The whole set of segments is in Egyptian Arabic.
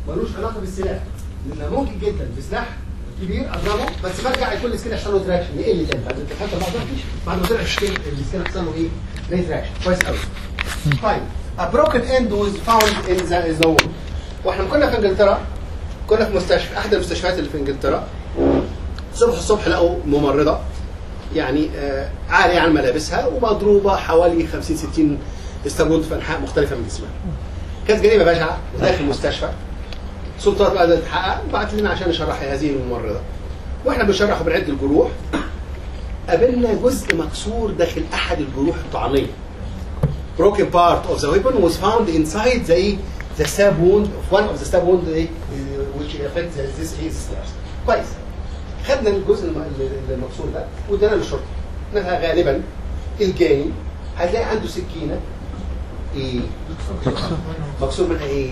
ملوش علاقه بالسلاح لان ممكن جدا بسلاح كبير اضربه بس برجع يكون السكين يحصل له تراكشن يقل تاني بعد الحته بعد بعد ما طلع السكين السكين يحصل له ايه؟ ريتراكشن كويس قوي طيب a broken end was found in the zone واحنا كنا في انجلترا كنا في مستشفى احد المستشفيات اللي في انجلترا صبح الصبح لقوا ممرضه يعني آه عاريه عن ملابسها ومضروبه حوالي 50 60 استابوند في انحاء مختلفه من جسمها. كانت جريمه بشعه داخل المستشفى. سلطات قاعده تتحقق وبعت لنا عشان نشرح هذه الممرضه. واحنا بنشرح وبنعد الجروح قابلنا جزء مكسور داخل احد الجروح الطعنيه. Broken part of the weapon was found inside the the stab wound of one of the stab wound eh, which affects this is كويس. خدنا الجزء الم- ال- المكسور ده وادانا للشرطه انها غالبا الجاني هتلاقي عنده سكينه ايه مكسور منها ايه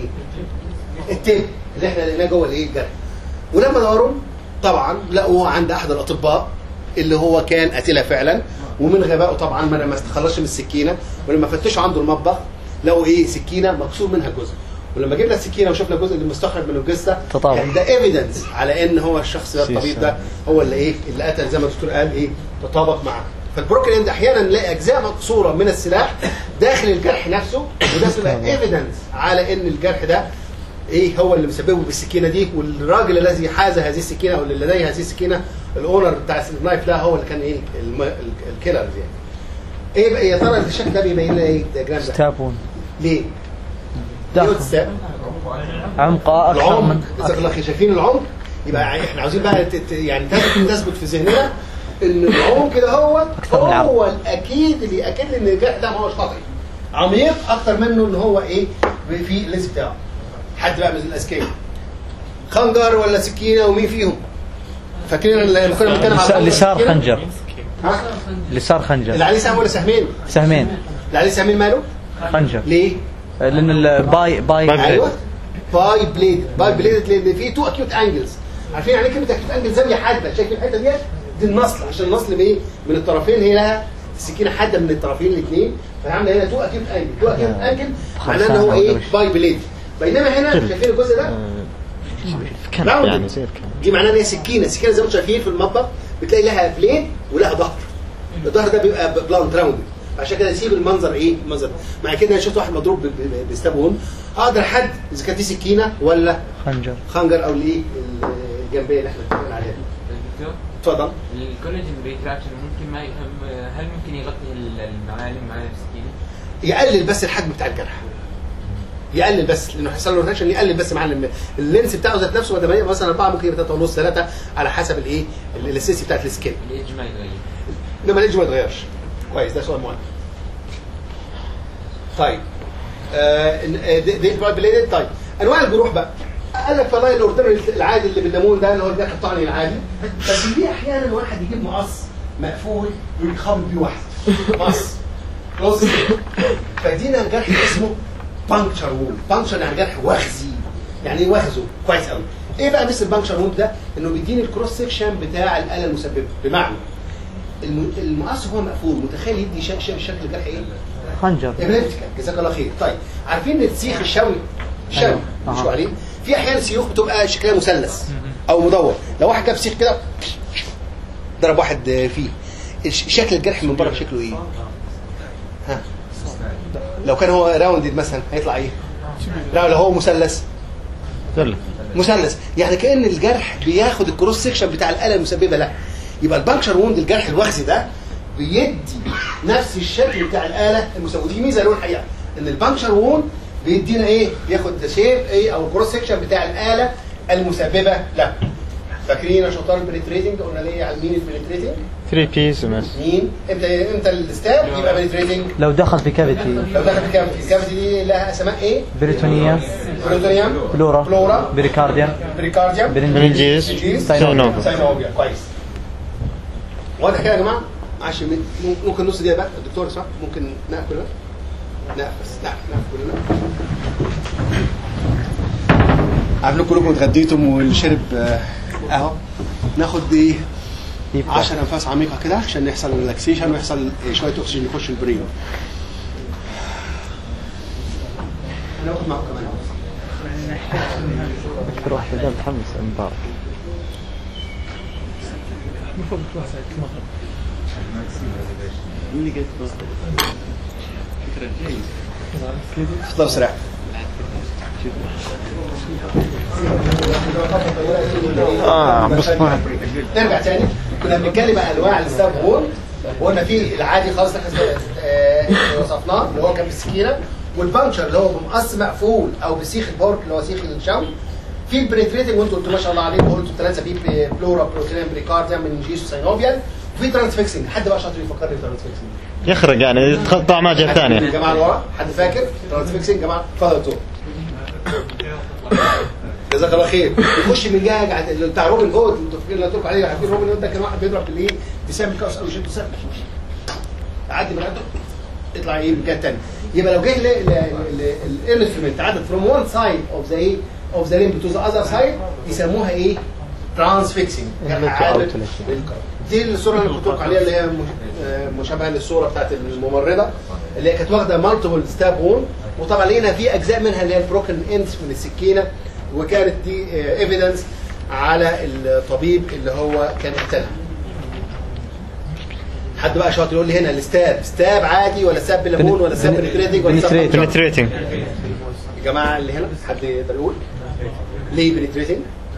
التيب اللي احنا لقيناه جوه الايه الجرح ولما دوروا طبعا لقوه عند احد الاطباء اللي هو كان قاتلها فعلا ومن غبائه طبعا ما ما استخلصش من السكينه ولما فتشوا عنده المطبخ لقوا ايه سكينه مكسور منها جزء ولما جبنا السكينه وشفنا الجزء اللي مستخرج من الجثه تطابق. كان ده ايفيدنس على ان هو الشخص ده الطبيب ده هو اللي ايه اللي قتل زي ما الدكتور قال ايه تطابق معاه فالبروكن اند احيانا نلاقي اجزاء مكسوره من السلاح داخل الجرح نفسه وده بيبقى ايفيدنس على ان الجرح ده ايه هو اللي مسببه بالسكينه دي والراجل الذي حاز هذه السكينه او اللي لديه هذه السكينه الاونر بتاع النايف ده هو اللي كان ايه الم- ال- الكيلر يعني ايه بقى يا ترى الشكل ده بيبين لنا ايه الدياجرام ده ستابون ليه؟ ليه داخل وتساب؟ عمقه اكثر العمق من جزاك الله خير شايفين العمق يبقى احنا عاوزين بقى تت- يعني تثبت تثبت في ذهننا ان العمق كده هو أكثر من العمق. هو الاكيد اللي ياكد لي ان الجرح ده ما هوش خطئي عميق اكتر منه ان هو ايه في اللينس بتاعه حد بقى من الاذكياء خنجر ولا سكينه ومين فيهم فاكرين لما كنا بنتكلم على اليسار الخنجر؟ خنجر ها؟ اليسار اللي خنجر عليه سهم ولا سهمين؟ سهمين اللي عليه سهمين ماله؟ خنجر ليه؟ لان الباي باي ايوه باي بليد باي بليد لان في تو اكيوت انجلز عارفين يعني إيه كلمه اكيوت انجل زاويه حاده شايف الحته ديت دي النصل عشان النصل بايه من الطرفين هي لها السكينه حاده من الطرفين الاثنين فعامله هنا تو اكيوت انجل تو اكيوت انجل معناه ان هو ايه باي بليد بينما هنا شايفين الجزء ده كان راوند. يعني زي الكنب دي معناها ان هي سكينه السكينه زي ما انتم شايفين في المطبخ بتلاقي لها بليد ولها ظهر الظهر ده بيبقى بلانت راوند عشان كده يسيب المنظر ايه المنظر مع كده انا شفت واحد مضروب ب- ب- بستابون اقدر حد اذا كانت دي سكينه ولا خنجر خنجر او الايه الجنبيه اللي احنا بنتكلم عليها دكتور اتفضل الكولاجين ريتراكشن ممكن ما يهم هل ممكن يغطي المعالم مع السكينه؟ يقلل بس الحجم بتاع الجرح يقلل بس لانه هيحصل له ريتراكشن يقلل بس معاه الم- اللينس بتاعه ذات نفسه بدل ما يبقى مثلا 4 ممكن يبقى 3 ونص 3 على حسب الايه الاساسي بتاعت السكين الايدج ما يتغير انما الايدج ما يتغيرش كويس ده سؤال مهم طيب آه آه، دي دي بليدد طيب انواع الجروح بقى قال لك فلاين الاوردر العادي اللي بالليمون ده اللي هو الجرح الطعني العادي بس ليه احيانا واحد يجيب مقص مقفول ويخبط بيه واحد مقص كلوز فدينا جرح اسمه بانكشر وول بانكشر يعني جرح وخزي يعني ايه وخزه كويس قوي ايه بقى مثل البانكشر وول ده انه بيديني الكروس سكشن بتاع الاله المسببه بمعنى الم- المقص هو مقفول متخيل يدي شكل شكل, شكل الجرح ايه خنجر ابليبتيكال جزاك الله خير طيب عارفين السيخ الشوي الشوي أيوة. مش أها. عليه في احيانا سيوف بتبقى شكلها مثلث او مدور لو واحد جاب سيخ كده ضرب واحد آه، فيه الش- شكل الجرح من بره شكله ايه ها لو كان هو راوندد مثلا هيطلع ايه لا لو هو مثلث ذل مثلث يعني كان الجرح بياخد الكروس سيكشن بتاع الاله المسببه له يبقى البانكشر ووند الجرح الوخزي ده بيدي نفس الشكل بتاع الاله المسببه ودي ميزه له الحقيقه ان البانكشر ووند بيدينا ايه بياخد شيب ايه او الكروس سيكشن بتاع الاله المسببه له فاكرين يا شطار البنتريتنج قلنا ليه على مين البنتريتنج 3 بيز بس مين امتى امتى الستاب يبقى بنتريتنج لو دخل في كافيتي لو دخل في الكافيتي الكافيتي دي لها اسماء ايه بريتونيا بروتونيوم بلورا بلورا بريكارديا بريكارديوم برنجيز جيز ساينوفيا. ساينوفيا كويس واضح كده يا جماعه عشان ممكن نص دقيقه بقى الدكتور صح ممكن ناكل بقى نقفز لا ناكل كلنا عارفين كلكم اتغديتم واللي شرب آه، قهوه ناخد ايه 10 انفاس عميقه كده عشان يحصل ريلاكسيشن ويحصل شويه اكسجين يخش البرين هناخد معاكم كمان اكثر واحد ده متحمس مبارك لو سريع اه بس ما نرجع تاني كنا بنتكلم عن انواع الستاب هول وقلنا في العادي خالص اللي احنا آه، وصفناه اللي هو كان بالسكينه والبانشر اللي هو بمقص مقفول او بسيخ البورك اللي هو سيخ الشوي في البريتريتنج وانتوا قلتوا ما شاء الله عليكم قلتوا الثلاثه في بلورا بروتينين بريكارديا منجيس وساينوفيال وفي ترانسفيكسنج حد بقى شاطر يفكرني في ترانسفيكسنج يخرج يعني تقطع مع جهه يا ثانيه جماعه اللي ورا حد فاكر ترانسفيكسنج يا جماعه اتفضل يا دكتور جزاك الله خير يخش من جهه قاعد- اللي بتاع روبن هود انتوا فاكرين اللي قلت لكم عليه عارفين روبن هود ده كان واحد بيضرب بالايه بسام الكاس او يشد سام تعدي من عنده يطلع ايه من جهه ثانيه يبقى لو جه الانسترومنت عدت فروم وان سايد اوف ذا ايه اوف ذا ليمب تو ذا اذر سايد يسموها ايه ترانسفيكسنج دي الصوره اللي كنت لكم عليها اللي هي مش- آه، مشابهه للصوره بتاعت الممرضه اللي هي كانت واخده مالتيبل ستاب وون وطبعا لقينا في اجزاء منها اللي هي البروكن اندز من السكينه وكانت دي ايفيدنس على الطبيب اللي هو كان قتلها حد بقى شاطر يقول لي هنا الستاب ستاب عادي ولا ستاب بليمون ولا ستاب بنتريتنج ولا ستاب penetrating. بنتريتنج يا جماعه اللي هنا حد يقدر يقول ليه بنتريتنج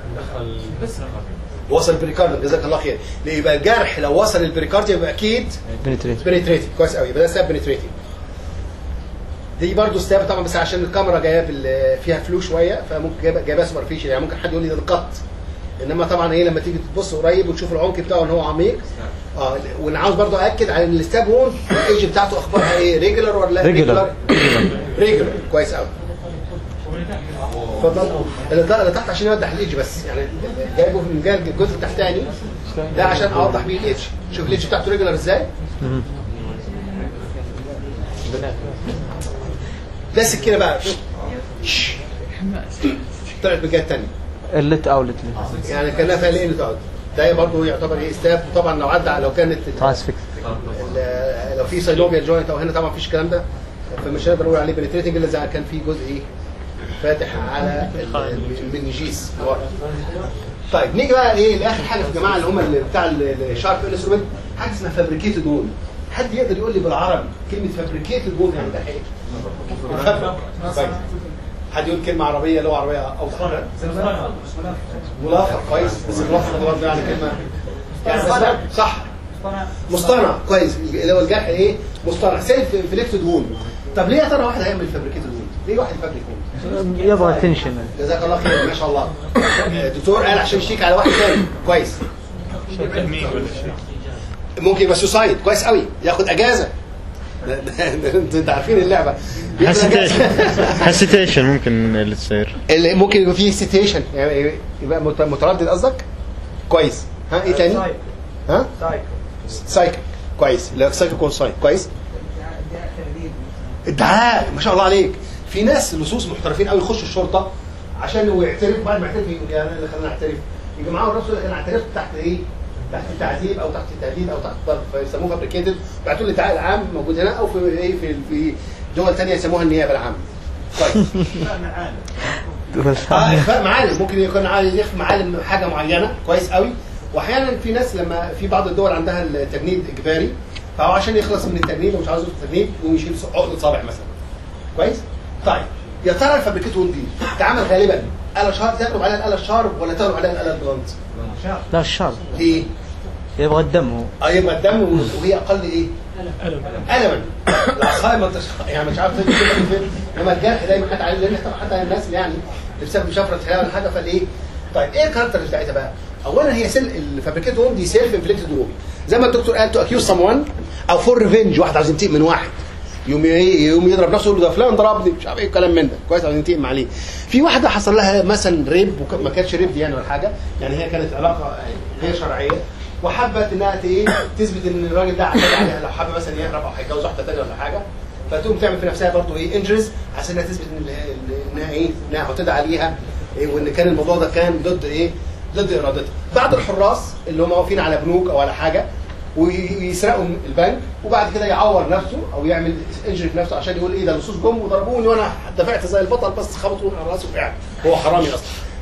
وصل البريكارديوم جزاك الله خير ليه يبقى الجرح لو وصل البريكارديوم يبقى اكيد بنتريت بنتريتنج كويس قوي يبقى ده ستاب بنتريتنج دي برضه ستاب طبعا بس عشان الكاميرا جايه بال- فيها فلو شويه فممكن جايبها جايبها سوبرفيشال يعني ممكن حد يقول لي ده القط انما طبعا هي لما تيجي تبص قريب وتشوف العمق بتاعه ان هو عميق اه وانا عاوز برضه ااكد على ان الستاب وون الايج بتاعته اخبارها ايه ريجولار ولا Regular. ريجولار كويس قوي اتفضل اللي ده- اللي تحت عشان يوضح الايدج بس يعني جايبه من جهه الجزء التحتاني ده عشان اوضح بيه الايدج شوف الايدج بتاعته ريجولار ازاي ده السكينه بقى شش. طلعت من الجهه الثانيه اللت او لت يعني كانها فيها لين تقعد ده برضه يعتبر ايه ستاب طبعا لو عدى لو كانت ترانسفيكس ال- لو في سايلوبيا جوينت او هنا طبعا مفيش الكلام ده فمش هنقدر نقول عليه بنتريتنج الا اذا كان في جزء ايه فاتح على ال- المنجيس ورا. طيب نيجي بقى ايه لاخر حاجه في الجماعه اللي هم اللي بتاع الشارب انسترومنت حاجه اسمها فابريكيتد وول حد يقدر يقول لي بالعربي كلمه فابريكيتد وول يعني ده ايه؟ طيب. حد يقول كلمه عربيه لغه عربيه اوضح ملافق كويس بس الملافق ده برضه يعني كلمه يعني بس صح مصطنع كويس اللي هو الجرح ايه مصطنع سيلف انفليكتد وول طب ليه يا ترى واحد هيعمل فابريكيتد وول ليه واحد يفبرك وول يبغى تنشن جزاك الله خير ما شاء الله الدكتور قال عشان يشيك على واحد تاني كويس ممكن يبقى سوسايد كويس قوي ياخد اجازه ده- ده- ده- انتوا عارفين اللعبه ياخد أجازة. هسيتيشن ممكن اللي تصير اللي ممكن يبقى فيه سيتيشن يعني يبقى مت- متردد قصدك كويس ها ايه تاني ها سايكل كويس لا سايكل يكون سايك كويس ادعاء ما شاء الله عليك في ناس لصوص محترفين قوي يخشوا الشرطه عشان هو يعترف بعد ما يعترف يقول يا انا اللي خلاني اعترف يا جماعه الرسول انا اعترفت تحت ايه؟ تحت التعذيب او تحت التهديد او تحت الضرب فيسموه فابريكيتد بعتوا لي الادعاء العام موجود هنا او في ايه في في دول ثانيه يسموها النيابه العامه طيب اه اخفاء معالم ممكن يكون عايز يخفي معالم حاجه معينه كويس قوي واحيانا في ناس لما في بعض الدول عندها التجنيد اجباري فهو عشان يخلص من التجنيد ومش عاوز يدخل التجنيد يقوم يشيل عقده صابع مثلا كويس طيب يا ترى الفابريكيت وول دي تعمل غالبا آلة شارب تغلب عليها الآلة الشارب ولا تغلب عليها الآلة البلانت؟ لا الشارب ليه؟ يبغى الدم هو اه يبقى الدم وهي اقل ايه؟ الما العصايه ما انتش يعني مش عارف تجيب كده فين انما الجرح دايما حتى عليه لان طبعا حتى الناس اللي يعني اللي بسبب شفره حلاوه ولا حاجه فالايه؟ طيب ايه الكاركتر بتاعتها بقى؟ اولا هي سيل الفابريكيت ووم دي سيلف انفليكتد ووم زي ما الدكتور قال تو اكيوز سم وان او فور ريفنج واحد عاوز ينتقم من واحد يوم ايه يوم يضرب نفسه يقول ده فلان ضربني مش عارف ايه الكلام من ده كويس عاوز ينتقم عليه في واحده حصل لها مثلا ريب وما كانتش ريب دي يعني ولا حاجه يعني هي كانت علاقه غير شرعيه وحبت انها ت- ايه تثبت ان الراجل ده اعتدى عليها لو حابب مثلا يهرب او هيتجوز واحده ثانيه ولا حاجه فتقوم تعمل في نفسها برضه ايه انجرز عشان انها تثبت ان ال- انها ايه انها اعتدى عليها إيه وان كان الموضوع ده كان ضد ايه ضد ارادتها بعض الحراس اللي هم واقفين على بنوك او على حاجه ويسرقوا البنك وبعد كده يعور نفسه او يعمل انجري في نفسه عشان يقول ايه ده اللصوص جم وضربوني وانا دفعت زي البطل بس خبطوني على راسه فعلا هو حرامي اصلا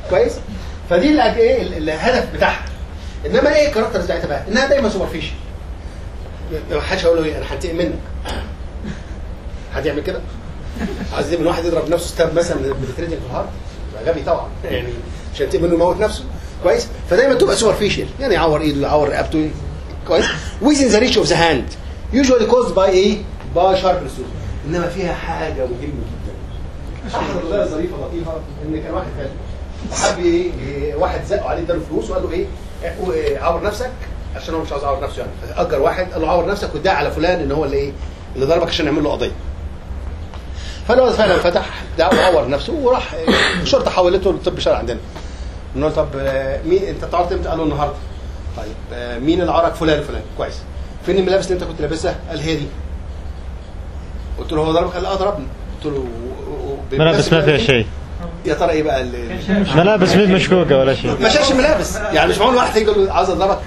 كويس فدي اللي ايه ال- الهدف بتاعها انما ايه الكاركتر بتاعتها بقى انها دايما سوبرفيشال ما حدش هيقول له ايه انا هنتقم منك حد يعمل كده عايز من واحد يضرب نفسه ستاب مثلا بتريدنج في الهارت يبقى غبي طبعا يعني مش هينتقم منه يموت نفسه كويس فدايما تبقى سوبرفيشال يعني يعور ايده يعور رقبته كويس within the reach of the hand usually caused by ايه by sharp resource انما فيها حاجه مهمه جدا احد القضايا الظريفه اللطيفه ان كان واحد فاتح حب ايه إيه، واحد زقه عليه اداله فلوس وقال له ايه إيه، عور نفسك عشان هو مش عاوز يعور نفسه يعني فاجر واحد قال له عور نفسك وادعي على فلان ان هو اللي ايه اللي ضربك عشان يعمل له قضيه فالولد فعلا فتح دعوه عور نفسه وراح إيه، الشرطه حولته للطب الشرعي عندنا قلنا له طب آه، مين انت اتعورت امتى؟ قال له النهارده طيب آه، مين اللي عرك فلان فلان كويس فين الملابس اللي انت كنت لابسها؟ قال هي دي قلت له هو ضربك؟ قال اه ضربني قلت له و- و- ملابس ما فيها شيء يا ترى ايه بقى اللي ملابس مش مشكوكه ولا شيء ما شافش ملابس يعني مش معقول واحد يجي يقول له عاوز اضربك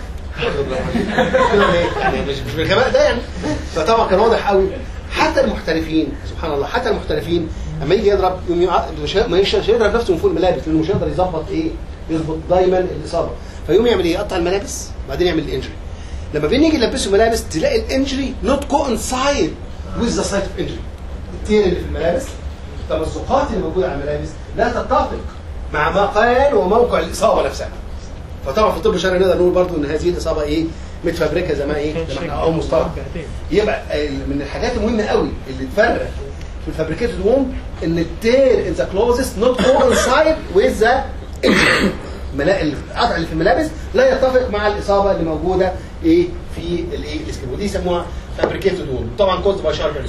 يعني مش مش بالغباء ده يعني فطبعا كان واضح قوي حتى المحترفين سبحان الله حتى المحترفين لما يجي يضرب يقوم يقع- مش ه- مش مش هيضرب نفسه من فوق الملابس لانه مش هيقدر يظبط ايه يظبط دايما الاصابه فيقوم يعمل ايه يقطع الملابس بعدين يعمل الانجري لما بنيجي نلبسه ملابس تلاقي الانجري نوت كوانسايد ويز ذا سايت اوف انجري التير اللي في الملابس التمزقات اللي موجوده على الملابس لا تتفق مع مكان وموقع الاصابه نفسها فطبعا في الطب الشرعي نقدر نقول برضو ان هذه الاصابه ايه متفبركه زي ما ايه زي ما احنا او مصطلح يبقى آه، من الحاجات المهمه قوي اللي تفرق في الفابريكيتد ووم ان التير ان ذا كلوزست نوت كوانسايد ويز ذا القطع اللي في الملابس لا يتفق مع الاصابه اللي موجوده ايه في الايه السكين ودي يسموها فابريكيتد ووم طبعا كوز باي شارب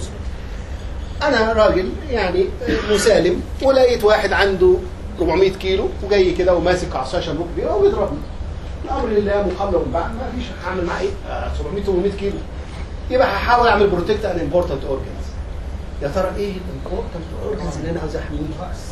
انا راجل يعني مسالم ولقيت واحد عنده 400 كيلو وجاي كده وماسك عصايه شمروك كبيره وبيضربني الامر لله مقابله ومن بعد ما فيش هعمل معاه ايه آه، 700 800 كيلو يبقى هحاول اعمل بروتكت ان امبورتنت اورجنز يا ترى ايه الامبورتنت اورجنز اللي انا عاوز احميه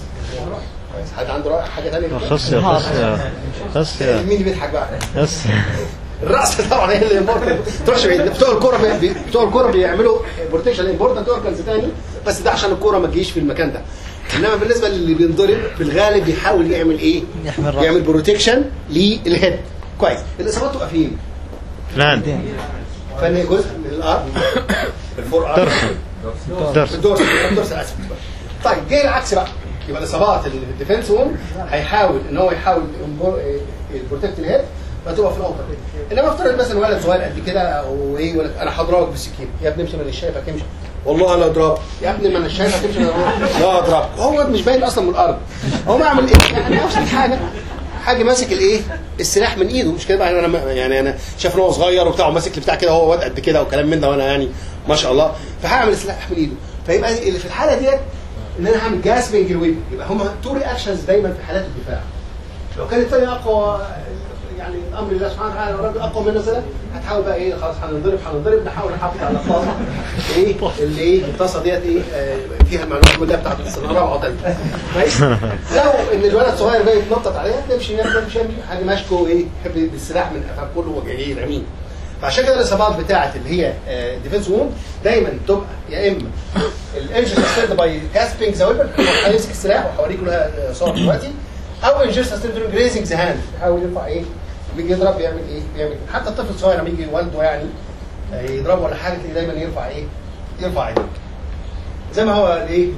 كويس حد عنده رأي حاجه ثانيه خص يا خص يا خص يا مين اللي بيضحك بقى بس الراس طبعا هي اللي امبورتنت تروحش بعيد بتوع الكوره بي... بتوع الكوره بيعملوا بروتكشن امبورتنت اورجنز تاني بس ده عشان الكوره ما تجيش في المكان ده انما بالنسبه للي بينضرب في الغالب بيحاول يعمل ايه؟ يحمي الرأس. يعمل بروتكشن للهيد كويس الاصابات تبقى فين؟ فلان فان جزء من الارض الفور ارض درس في درس الدورس الدورس الاسفل طيب جه العكس بقى يبقى الاصابات اللي في الديفنس وون هيحاول ان هو يحاول البروتكت الهيد فتبقى في الاوتر انما افترض مثلا ولد صغير قد كده او ايه ولد انا هضربك بالسكين يا ابني امشي ما انا مش شايفك امشي والله انا اضربك يا ابني ما انا مش شايفك امشي أنا أضربك. لا اضربك هو مش باين اصلا من الارض هو معمل ايه يعني ابسط حاجه حاجه ماسك الايه السلاح من ايده مش كده بقى انا يعني انا شايف ان هو صغير وبتاع وماسك البتاع كده هو واد قد كده وكلام من ده وانا يعني ما شاء الله فهعمل السلاح من ايده فيبقى اللي في الحاله ديت ان انا هعمل جاسبنج الويب يبقى هم تو رياكشنز دايما في حالات الدفاع لو كان الثاني اقوى يعني امر الله سبحانه وتعالى الراجل اقوى منه مثلا هتحاول بقى ايه خلاص هنضرب هنضرب نحاول نحافظ على الطاسه ايه اللي ايه الطاسه ديت ايه آه، فيها المعلومات كلها بتاعت السنه رابعه وثالثه كويس لو ان الولد صغير جاي يتنطط عليها تمشي تمشي حاجه ماشكو ايه يحب بالسلاح من قفاه كله وجاي يرميه فعشان كده الاصابات بتاعت اللي هي ديفنس ووند دايما تبقى يا اما الانجن سستند باي كاسبينج ذا ويبن هيمسك السلاح وهوريكم لها صور دلوقتي او انجن سستند جريزنج ذا هاند يحاول يرفع ايه بيجي يضرب بيعمل ايه بيعمل حتى الطفل الصغير لما يجي والده يعني آه، يضربه ولا حاجه تلاقيه دايما يرفع ايه يرفع ايده زي ما هو الايه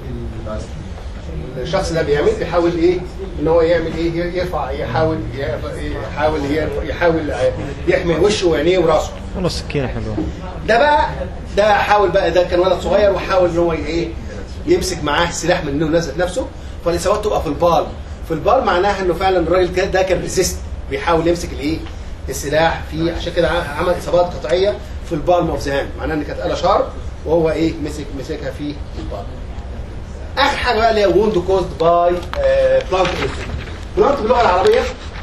الشخص ده بيعمل بيحاول ايه ان هو يعمل ايه يرفع يحاول يحاول يحاول يحمي وشه وعينيه وراسه والله السكينه حلوه ده بقى ده حاول بقى ده كان ولد صغير وحاول ان هو ايه يمسك معاه السلاح من انه نزل نفسه فالاصابات تبقى في البال في البال معناها انه فعلا الراجل كده- ده كان ريزيست بيحاول يمسك الايه السلاح فيه عشان كده عمل اصابات قطعيه في البالم اوف ذا هاند معناها ان كانت آلة شارب وهو ايه مسك مسكها في البال اخر حاجه بقى اللي هي ووند كوزد باي بلانت بلانت باللغه العربيه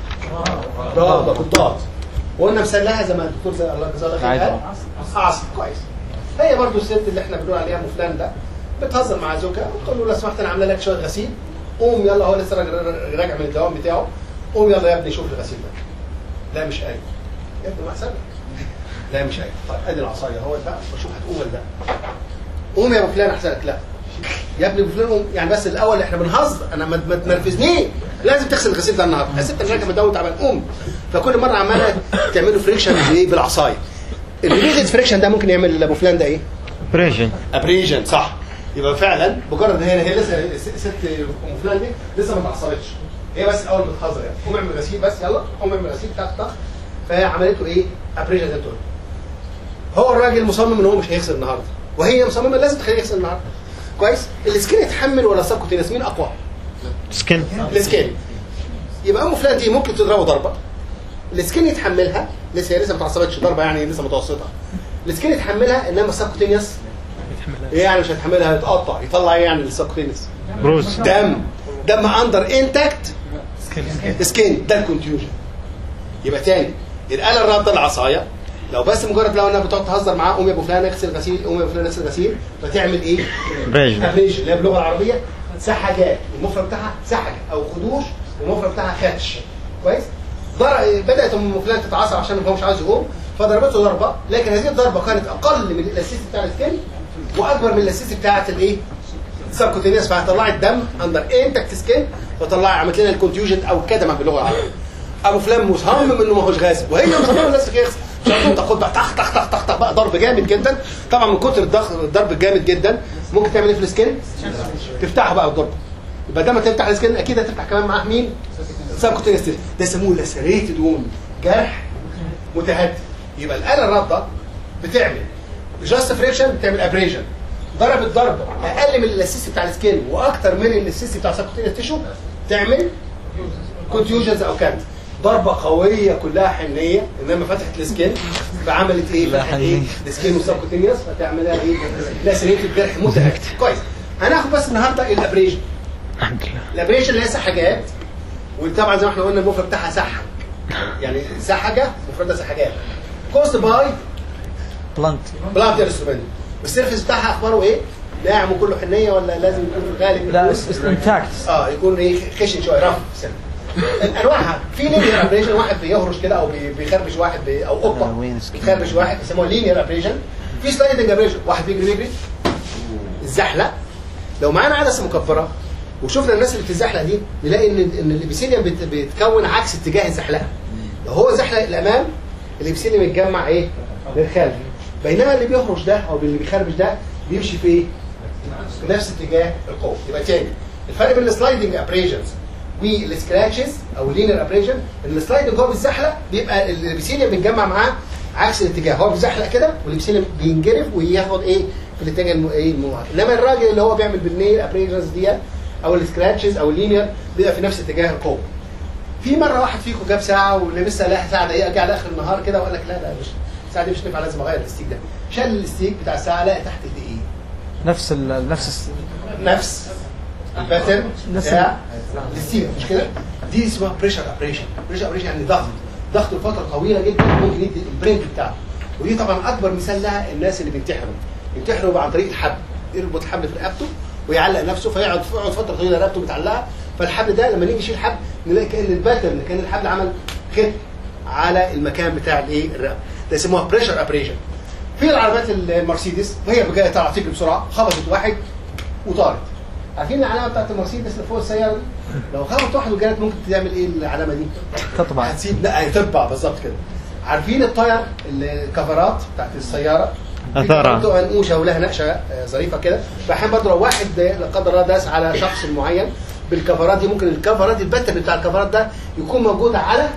ضاد بالضاد وقلنا مسلها زي ما الدكتور زي الله جزاه الله خير عادي. قال عصر كويس هي برضو الست اللي احنا بنقول عليها ام فلان ده بتهزر مع زوجها وتقول له لو سمحت انا عامله لك شويه غسيل قوم يلا هو لسه راجع راجع من الدوام بتاعه قوم يلا يا ابني شوف الغسيل ده لا مش قايل يا ابني ما حسبك لا مش قايل طيب ادي العصايه اهو بقى وشوف هتقوم ولا لا قوم يا ابو فلان احسن لك لا يا ابني ابو فلان قوم يعني بس الاول احنا بنهزر انا ما ما تنرفزنيش لازم تغسل الغسيل ده النهارده الست اللي راكبه دوت تعبان قوم فكل مره عماله تعملوا فريكشن بايه بالعصايه الريليتد فريكشن ده ممكن يعمل لابو فلان ده ايه؟ بريشن ابريجن صح يبقى فعلا مجرد هي هي لسه س- ست ام فلان دي لسه ما اتعصبتش هي بس اول ما تتخزر يعني قوم اعمل غسيل بس يلا قوم اعمل غسيل تك تك فهي عملته ايه؟ ابريجن ده هو الراجل مصمم ان هو مش هيغسل النهارده وهي مصممه لازم تخليه يغسل النهارده كويس السكين يتحمل ولا سبكوتينس مين اقوى؟ سكن السكين يبقى ام فلان دي ممكن تضربه ضربه السكين يتحملها لسه هي لسه ما اتعصبتش ضربه يعني لسه متوسطه السكين يتحملها انما السبكوتينيوس ايه يعني مش هيتحملها يتقطع يطلع ايه يعني السبكوتينيوس بروز دم دم اندر انتاكت سكين ده الكونتيوجن يبقى تاني الاله الرابطه العصايه لو بس مجرد لو انها بتقعد تهزر معاه قوم يا ابو فلان اغسل غسيل قوم يا ابو فلان اغسل غسيل فتعمل ايه؟ بريشن افريج اللي هي باللغه العربيه سحجات المفرد بتاعها سحج او خدوش والمفرد بتاعها خدش كويس؟ ضر- بدات ام فلان تتعصب عشان هو مش عاوز يقوم فضربته ضربه لكن هذه الضربه كانت اقل من الاسيس بتاع السكن واكبر من الاسيس بتاعت الايه؟ السبكوتينيوس فطلعت دم اندر انتكت سكين فطلع عملت لنا الكونتيوجن او الكدمه باللغه العربيه ابو فلان مصمم انه ما هوش غاسل وهي مصممه الناس يغسل مش هتقوم تاخد بقى طخ طخ طخ طخ طخ بقى ضرب جامد جدا طبعا من كتر الضغط الضرب الجامد جدا ممكن تعمل ايه في السكين؟ تفتحه بقى الضرب يبقى ده ما تفتح السكين اكيد هتفتح كمان معاه مين؟ سبكوتينيوس ده يسموه لاسريتد وون جرح متهدد يبقى الاله الرابطه بتعمل جاست فريكشن بتعمل ابريجن ضربت ضربه اقل من الاسيس بتاع السكين واكتر من الاسيس بتاع سبكوتينيوس تيشو تعمل كونتيوجنز او كانت ضربه قويه كلها حنيه انما فتحت السكين فعملت ايه؟ فتحت ايه؟ السكين والسبكوتينيوس فتعملها ايه؟ لاسريتد جرح متهدد كويس هناخد بس النهارده الابريجن الحمد لله الابريشن اللي هي سحجات وطبعا زي ما احنا قلنا المفرد بتاعها سحج يعني سحجه مفردها سحجات كوست باي بلانت بلانت انسترومنت والسيرفيس بتاعها اخباره ايه؟ ناعم وكله حنيه ولا لازم يكون في الغالب لا يكون- انتاكت اه يكون ايه خشن شويه رف سنة. انواعها في لينير ابريشن واحد بيهرش كده او بي- بيخربش واحد بي او آه، قطه وين سكين؟ بيخربش واحد بيسموها لينير ابريشن في سلايدنج ابريشن واحد بيجري بيجري الزحلق لو معانا عدسه مكبره وشفنا الناس اللي بتتزحلق دي نلاقي ان ان الابيثيليوم بت- بتكون عكس اتجاه الزحلقه لو هو زحلق الامام الابيثيليوم يتجمع ايه للخلف بينما اللي بيهرش ده او اللي بيخربش ده بيمشي في ايه في نفس اتجاه القوه يبقى تاني الفرق بين السلايدنج ابريجنز والسكراتشز او اللينير ابريجن ان السلايدنج هو بيتزحلق بيبقى الابيثيليوم بيتجمع معاه عكس الاتجاه هو بيزحلق كده والابيثيليوم بينجرف وياخد ايه في الاتجاه الم- ايه المواجه انما الراجل اللي هو بيعمل بالنيل ابريجنز دي او السكراتشز او اللينير بيبقى في نفس اتجاه القوه في مره واحد فيكم جاب ساعه ولبسها لها ساعه ضيقه جه على اخر النهار كده وقال لك لا لا مش الساعه دي مش نافعه لازم اغير الاستيك ده شال الاستيك بتاع الساعه لقى تحت الايه نفس ال نفس الس- نفس الباترن نفس بتاع الستيل مش كده؟ دي اسمها بريشر ابريشن بريشر ابريشن يعني ضغط ضغط لفتره طويله جدا ممكن يدي البرنت بتاعه ودي طبعا اكبر مثال لها الناس اللي بينتحروا ينتحروا عن طريق الحبل يربط الحبل في رقبته ويعلق نفسه فيقعد يقعد فتره طويله رقبته متعلقه فالحبل ده لما نيجي نشيل الحبل نلاقي كان الباترن كان الحبل عمل ختم على المكان بتاع الايه الرقبه ده يسموها بريشر ابريشن في العربيات المرسيدس وهي جايه طالعه تجري بسرعه خبطت واحد وطارت عارفين العلامه بتاعت المرسيدس اللي فوق السياره دي؟ لو خبطت واحد وجرت ممكن تعمل ايه العلامه دي؟ تطبع هتسيب لا تطبع بالظبط كده عارفين الطير الكفرات بتاعت السياره في أثارها. كفرات بتبقى منقوشه ولها نقشه آه، ظريفه كده فاحيانا برضه لو واحد لا قدر الله داس على شخص معين بالكفرات دي ممكن الكفرات البتر بتاع الكفرات ده يكون موجود على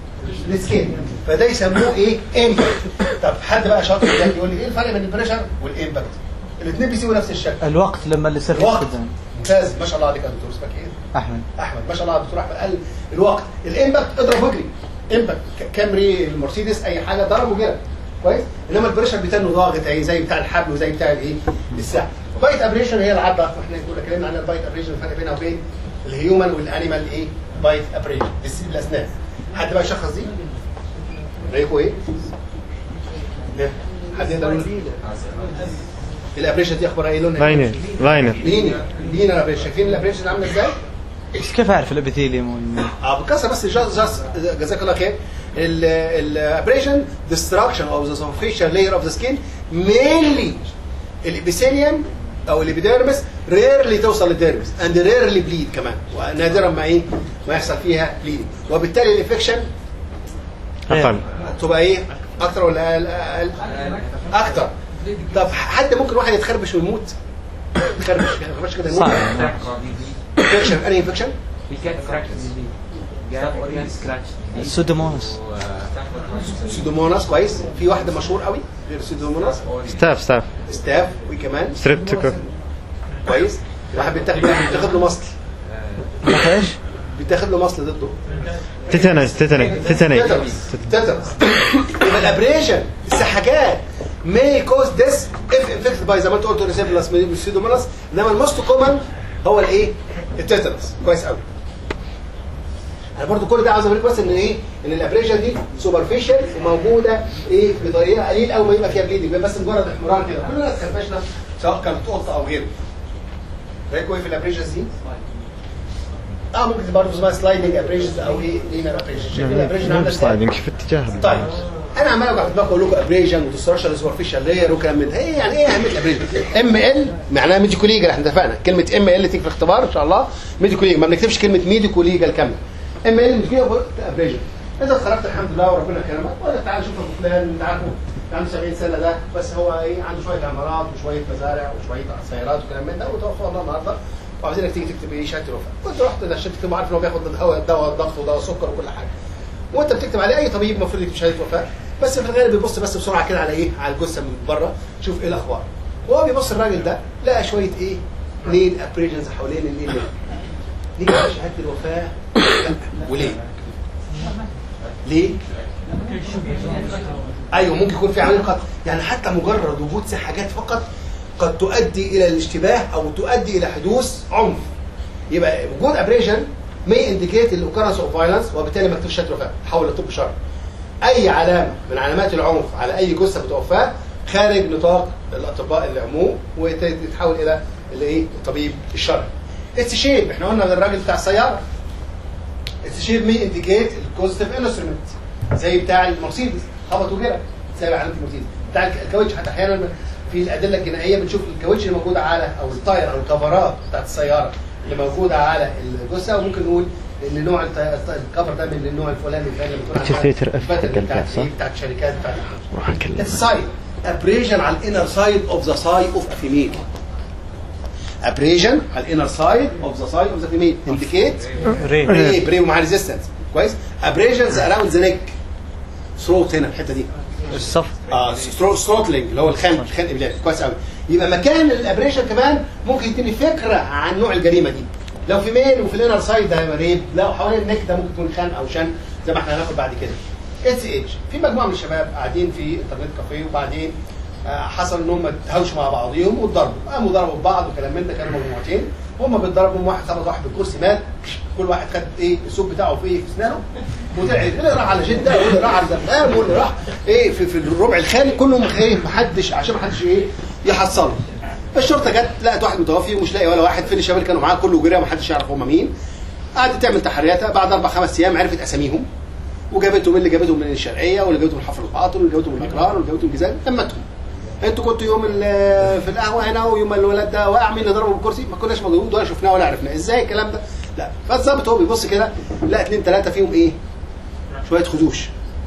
السكين فده يسموه ايه؟ امباكت طب حد بقى شاطر ده يقول لي ايه الفرق بين البريشر والامباكت؟ الاثنين بيسيبوا نفس الشكل الوقت لما اللي سيرفيس الوقت قدام ممتاز ما شاء الله عليك يا دكتور اسمك ايه؟ احمد احمد ما شاء الله دكتور احمد قال الوقت الامباكت اضرب واجري امباكت ك- كامري المرسيدس اي حاجه ضرب وجرى كويس انما البريشر بتاعه ضاغط اهي زي بتاع الحبل وزي بتاع الايه الساعه بايت ابريشن هي العضه واحنا كنا اتكلمنا عن البايت ابريشن الفرق بينها وبين الهيومن والانيمال ايه بايت ابريشن الاسنان حد بقى يشخص دي رايكم ايه؟ ده. حد يقدر يقول الابريشن دي اخبارها ايه لونها؟ لاينر لاينر لينير لينير ابريشن شايفين الابريشن عامله ازاي؟ بس كيف اعرف الابيثيليوم وال- اه بكسر بس جاست جاست جزاك الله خير الابريشن ديستراكشن اوف ذا سوفيشال لاير اوف ذا سكين مينلي الابيثيليوم او الابيديرمس ريرلي توصل للديرمس اند ريرلي بليد كمان ونادرا ما ايه ويحصل فيها بليدنج وبالتالي الانفكشن اقل تبقى ايه اكتر ولا اقل اقل اكتر طب حد ممكن واحد يتخربش ويموت يتخربش يتخربش كده يموت صعب انفكشن انهي انفكشن الكات سكراتش الكات سكراتش السودوموناس سودوموناس كويس في واحده مشهور قوي غير سودوموناس ستاف ستاف ستاف وكمان ستريبتوكوك كويس واحد بيتاخد بيتاخد له مصل ايش؟ بيتاخد له مصل ضده تيتانس تيتاني تيتاني تترس تترس يبقى الابريشن السحاجات may cause this if infected by زي ما انت قلت ريسيبلاس سيدوموناس انما الموست كومن هو الايه؟ التترس كويس قوي انا برضو كل ده عاوز اوريك بس ان ايه ان الابريشن دي سوبرفيشال وموجوده ايه بطريقه قليل قوي ما يبقى فيها بليدنج بيبقى بس مجرد احمرار كده كلنا اتخربشنا سواء كانت قطه او غيره رايكم ايه في الابريشنز دي؟ اه ممكن برضه اسمها سلايدنج ابريشنز او ايه لينر ابريشنز شايفين الابريشن عامله ازاي؟ سلايدنج في اتجاه طيب انا عمال اوجع في دماغي اقول لكم ابريجن وتسترشر سوبرفيشال لاير وكلام من ده ايه يعني ايه اهميه الابريجن ام ال معناها ميديكو ليجل احنا اتفقنا كلمه ام ال تيجي في الاختبار ان شاء الله ميديكو ليجل ما بنكتبش كلمه ميديكو ليجل كامله ام ال ميديكو ابريجن اذا اتخرجت الحمد لله وربنا كرمك ولا تعالى شوف ابو فلان انت عارفه عنده 70 سنه ده بس هو ايه عنده شويه عمارات وشويه مزارع وشويه سيارات وكلام من ده وتوفى الله النهارده وعاوزينك تيجي تكتب ايه شهاده الوفاه كنت رحت عشان تكتب عارف ان هو بياخد دواء دواء الضغط ودواء السكر وكل حاجه وانت بتكتب عليه اي طبيب المفروض يكتب شهاده وفاه بس في الغالب بيبص بس بسرعه كده على ايه على الجثه من بره شوف ايه الاخبار وهو بيبص الراجل ده لقى شويه ايه نيل ابريجنز حوالين الايه ده نيجي على شهاده الوفاه لا. وليه ليه ايوه ممكن يكون في عامل قتل يعني حتى مجرد وجود حاجات فقط قد تؤدي الى الاشتباه او تؤدي الى حدوث عنف يبقى وجود ابريشن may indicate the occurrence of violence وبالتالي ما تكتبش شهاده وفاه تحول لطب شرعي اي علامه من علامات العنف على اي جثه بتوفاه خارج نطاق الاطباء العموم وتتحول الى الايه الطبيب الشرعي استشيب احنا قلنا الراجل بتاع السياره استشيب مي انديكيت الكوزيتيف انسترومنت زي بتاع المرسيدس خبط وجرى زي علامه المرسيدس بتاع الكاوتش حتى احيانا في الادله الجنائيه بنشوف الكاوتش اللي موجود على او التاير او الكفرات بتاعت السياره اللي موجوده على الجثه وممكن نقول ان نوع الت- الكفر ده من النوع الفلاني الفلاني اللي بتكون على تفيتر أف الباترن حق بتاعت الكاس، صح؟ ايه بتاعت الشركات بتاعت راح اكلم السايد ابريجن على الانر سايد اوف ذا سايد اوف ا فيميل ابريجن على الانر سايد اوف ذا سايد اوف ذا فيميل انديكيت ريم بري بري ومع ريزيستنس كويس ابريجنز اراوند ذا نيك ثروت هنا الحته دي الصف اه ثروتلينج اللي هو الخنق الخنق بالله كويس قوي يبقى مكان الابريشن كمان ممكن يديني فكره عن نوع الجريمه دي لو في ميل وفي الانر سايد ده هيبقى ريب لو حوالين النك ده ممكن يكون خنق او شن زي ما احنا هناخد بعد كده اس اتش في مجموعه من الشباب قاعدين في انترنت كافيه وبعدين آه، حصل ان هم اتهاوشوا مع بعضهم واتضربوا قاموا ضربوا في بعض وكلام من ده كانوا مجموعتين هم بيتضربوا واحد خبط واحد بالكرسي مات كل واحد خد ايه السوق بتاعه في ايه في اسنانه وطلع اللي راح على جده واللي راح على الزفام واللي راح ايه في, في الربع الخالي كلهم ايه محدش عشان محدش ايه يحصله فالشرطه جت لقت واحد متوفي ومش لاقي ولا واحد فين الشباب اللي كانوا معاه كله جري ومحدش يعرف هم مين قعدت تعمل تحرياتها بعد اربع خمس ايام عرفت اساميهم وجابتهم اللي جابتهم من الشرقيه واللي جابتهم من حفر الباطل واللي جابتهم من الاكرار واللي جابتهم من الجزائر تمتهم انتوا كنتوا يوم ال- في القهوه هنا ويوم الولد ده وقع مين اللي ضربه بالكرسي ما كناش موجودين ولا شفناه ولا عرفناه ازاي الكلام ده لا فالظابط هو بيبص كده لقى اثنين ثلاثه فيهم ايه شويه خدوش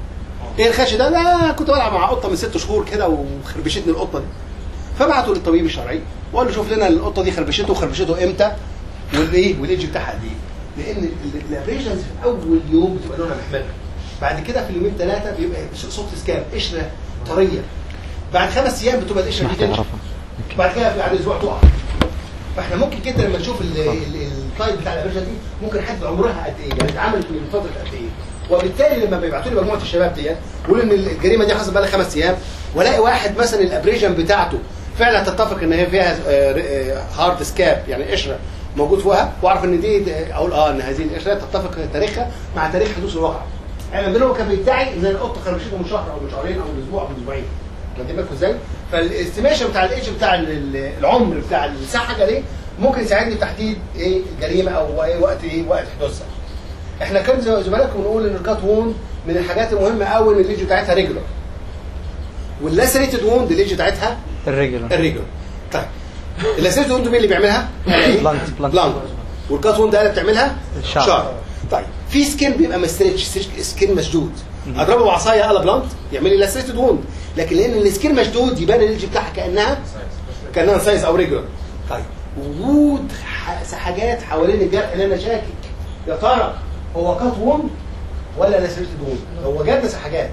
ايه الخش ده لا كنت بلعب مع قطه من ست شهور كده وخربشتني القطه دي فبعتوا للطبيب الشرعي وقال له شوف لنا القطه دي خربشته وخربشته امتى والايه والايدج بتاعها قد ايه لان الابريشنز في اول يوم بتبقى لونها محمر بعد كده في اليومين ثلاثه بيبقى صوت سكاب قشره طريه بعد خمس ايام بتبقى القشره ما دي تنشف تعرفها بعد كده بعد اسبوع تقع فاحنا ممكن جدا لما نشوف ال- ال- التايب بتاع الابريشن دي ممكن حد عمرها قد ايه يعني اتعملت من فتره قد ايه وبالتالي لما بيبعتوا لي مجموعه الشباب ديت يقولوا ان الجريمه دي حصلت بقى لها خمس ايام والاقي واحد مثلا الابريشن بتاعته فعلا تتفق ان هي فيها هارد سكاب يعني قشره موجود فوقها واعرف ان دي دي- اقول اه ان هذه القشره تتفق تاريخها مع تاريخ حدوث الواقع يعني منهم كان بيدعي ان القطه خربشته من شهر او من شهرين او من اسبوع او من اسبوعين واخدين بالكم ازاي؟ فالاستيميشن بتاع الايدج بتاع ال- ال- العمر بتاع السحجه دي ممكن يساعدني في تحديد ايه الجريمه او ايه وقت ايه وقت حدوثها. احنا كان زي زملائكم بنقول ان الكات ووند من الحاجات المهمه قوي ان الايدج بتاعتها ريجولار. واللاسريتد ووند الايدج بتاعتها الريجولار الريجولار. طيب اللاسريتد ووند مين اللي بيعملها؟ بلانت- بلانت. بلانت والكات ووند ده اللي بتعملها الشعر. شعر طيب في سكين بيبقى مستريتش سكين مشدود اضربه بعصايه على بلانت يعمل لي لاسيتد ووند لكن لان السكين مشدود يبان الايدج بتاعها كانها كانها سايز او ريجولار طيب وجود ح- حاجات حوالين الجرح اللي انا شاكك يا ترى هو كات ووند ولا لاسيتد ووند لو وجدنا حاجات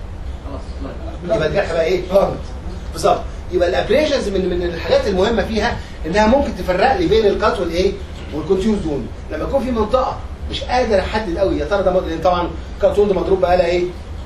يبقى الجرح بقى ايه؟ بارمنت بالظبط يبقى الابريشنز من من الحاجات المهمه فيها انها ممكن تفرق لي بين القط والايه؟ والكونتيوز دون لما يكون في منطقه مش قادر احدد قوي يا ترى ده مض- لان طبعا كارتون ده مضروب بقى لها ايه؟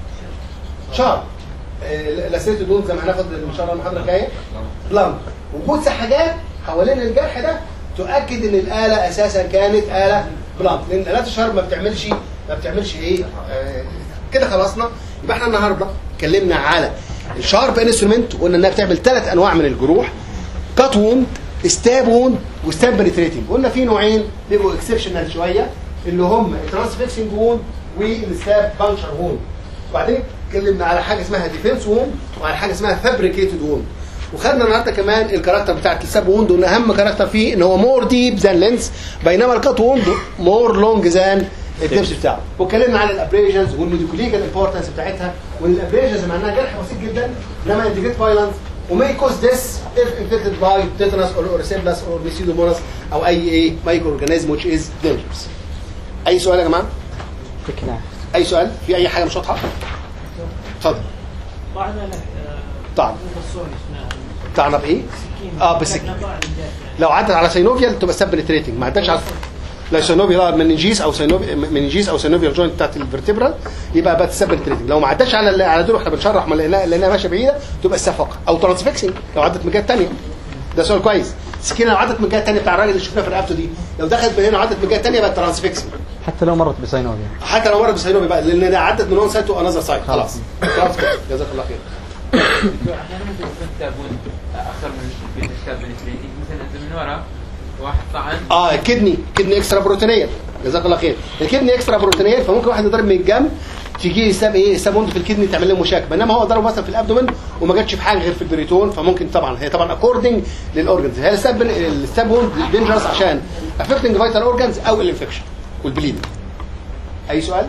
شهر آه، لاسيت دون زي ما هناخد ان شاء الله المحاضره الجايه بلانك وجود حاجات حوالين الجرح ده تؤكد ان الاله اساسا كانت اله بلانك لان الات الشرب ما بتعملش ما بتعملش ايه آه، كده خلصنا يبقى احنا النهارده اتكلمنا على الشارب انسترومنت وقلنا انها بتعمل ثلاث انواع من الجروح كات ووند ستاب ووند وستاب بنتريتنج قلنا في نوعين بيبقوا اكسبشنال شويه اللي هم الترانسفيكسنج ووند والستاب بانشر ووند وبعدين اتكلمنا على حاجه اسمها ديفنس ووند وعلى حاجه اسمها فابريكيتد ووند وخدنا النهارده كمان الكاركتر بتاعت الساب ووند وان اهم كاركتر فيه ان هو مور ديب ذان لينس بينما الكات ووند مور لونج ذان الدبس بتاعه واتكلمنا على الابريجنز والميديكوليجال امبورتنس بتاعتها وان الابريجنز معناها جرح بسيط جدا انما انتجريت فايلنس وماي كوز ذس if infected by tetanus or erysipelas or pseudomonas او اي ايه مايكرو اورجانيزم which is dangerous اي سؤال يا جماعه تكنع اي سؤال في اي حاجه مش واضحه اتفضل طعنا له طعن بالصون اسمها طعن بايه اه بالسكين لو عدت على سينوفيال تبقى سب بنتريتنج ما عدتش على لا سينوفيال مننجيس او سينوفيال مننجيس او سينوفيال جوينت بتاعت الفرتبرال يبقى بقت سب بنتريتنج لو ما عدتش على على دول احنا بنشرح ما لقيناها لانها ماشيه بعيده تبقى السفقه او ترانسفيكسنج لو عدت من الجهه الثانيه ده سؤال كويس سكينه لو عدت من الجهه الثانيه بتاع الراجل اللي شفناه في رقبته دي لو دخلت من هنا وعدت من الجهه الثانيه بقت ترانسفيكسنج حتى لو مرت بسينوفيا حتى لو مرت بسينوفيال بقى لان ده عدت من وان سايد تو انذر سايد خلاص ترانسفيكسنج جزاك الله خير احيانا ممكن يكون تابون اكثر من بين الشاب بنتريتنج مثلا انت من ورا واحد طعن اه الكدني كدني اكسترا بروتينيه جزاك الله خير الكدني اكسترا بروتينيه فممكن واحد يضرب من الجنب تيجي ساب ايه ساب وند في الكدني تعمل له مشاكل بينما هو ضرب مثلا في الابدومن وما جاتش في حاجه غير في البريتون فممكن طبعا هي طبعا اكوردنج للاورجنز هي الساب الساب وند دينجرس عشان افكتنج فيتال اورجنز او الانفكشن والبليدنج اي سؤال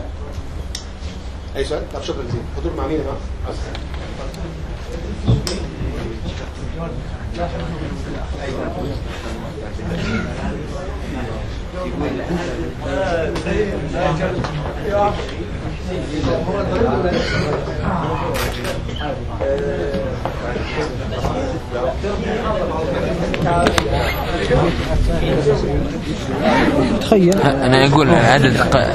اي سؤال طب شكرا جزيلا حضور مع مين يا جماعه تخيل انا اقول عدد